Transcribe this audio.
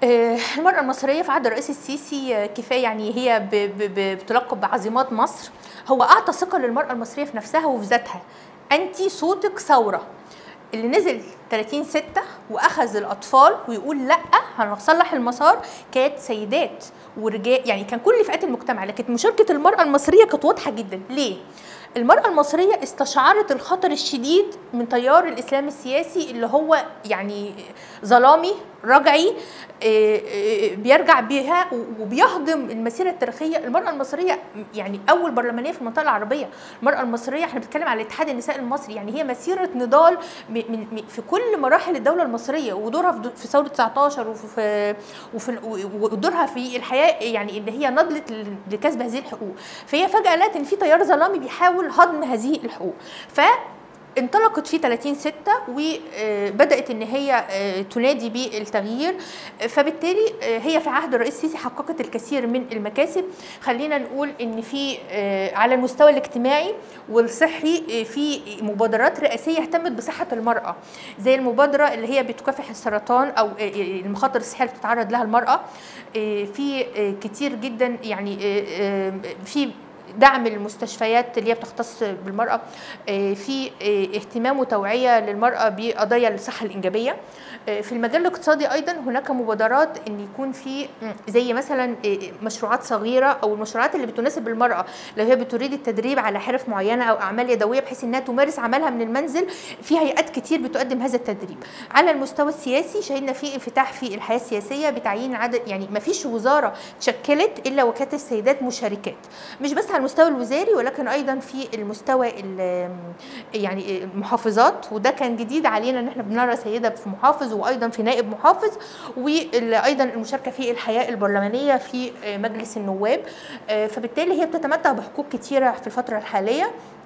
آه، المرأة المصرية في عهد الرئيس السيسي آه، كفاية يعني هي ب- ب- ب- بتلقب بعظيمات مصر هو أعطى ثقة للمرأة المصرية في نفسها وفي ذاتها أنت صوتك ثورة اللي نزل 30 6 واخذ الاطفال ويقول لا هنصلح المسار كانت سيدات ورجال يعني كان كل فئات المجتمع لكن مشاركه المراه المصريه كانت واضحه جدا ليه المرأة المصرية استشعرت الخطر الشديد من تيار الإسلام السياسي اللي هو يعني ظلامي رجعي آه، آه، بيرجع بها وبيهضم المسيرة التاريخية المرأة المصرية يعني أول برلمانية في المنطقة العربية المرأة المصرية احنا بنتكلم على اتحاد النساء المصري يعني هي مسيرة نضال م- من من- في كل مراحل الدولة المصرية ودورها في د- في ثورة 19 وفي وفي ال- ودورها في الحياة يعني ان هي نضلت ل- لكسب هذه الحقوق فهي فجأة لقت ان في تيار ظلامي بيحاول هضم هذه الحقوق ف انطلقت في 30 6 وبدات ان هي آه، تنادي بالتغيير آه، فبالتالي آه، هي في عهد الرئيس السيسي حققت الكثير من المكاسب خلينا نقول ان في آه، على المستوى الاجتماعي والصحي آه، في مبادرات رئاسيه اهتمت بصحه المراه زي المبادره اللي هي بتكافح السرطان او آه، آه، المخاطر الصحيه اللي بتتعرض لها المراه آه، في آه، كتير جدا يعني آه، آه، في دعم المستشفيات اللي هي بتختص بالمرأة آه، في آه، اهتمام وتوعية للمرأة بقضايا الصحة الإنجابية آه، في المجال الاقتصادي أيضا هناك مبادرات أن يكون في م، زي مثلا آه، مشروعات صغيرة أو المشروعات اللي بتناسب المرأة لو هي بتريد التدريب على حرف معينة أو أعمال يدوية بحيث أنها تمارس عملها من المنزل في هيئات كتير بتقدم هذا التدريب على المستوى السياسي شهدنا في انفتاح في الحياة السياسية بتعيين عدد يعني ما فيش وزارة تشكلت إلا وكانت السيدات مشاركات مش بس على المستوى الوزاري ولكن ايضا في المستوى ال- يعني المحافظات وده كان جديد علينا ان احنا بنرى سيده في محافظ وايضا في نائب محافظ وايضا المشاركه في الحياه البرلمانيه في مجلس النواب فبالتالي هي بتتمتع بحقوق كتيره في الفتره الحاليه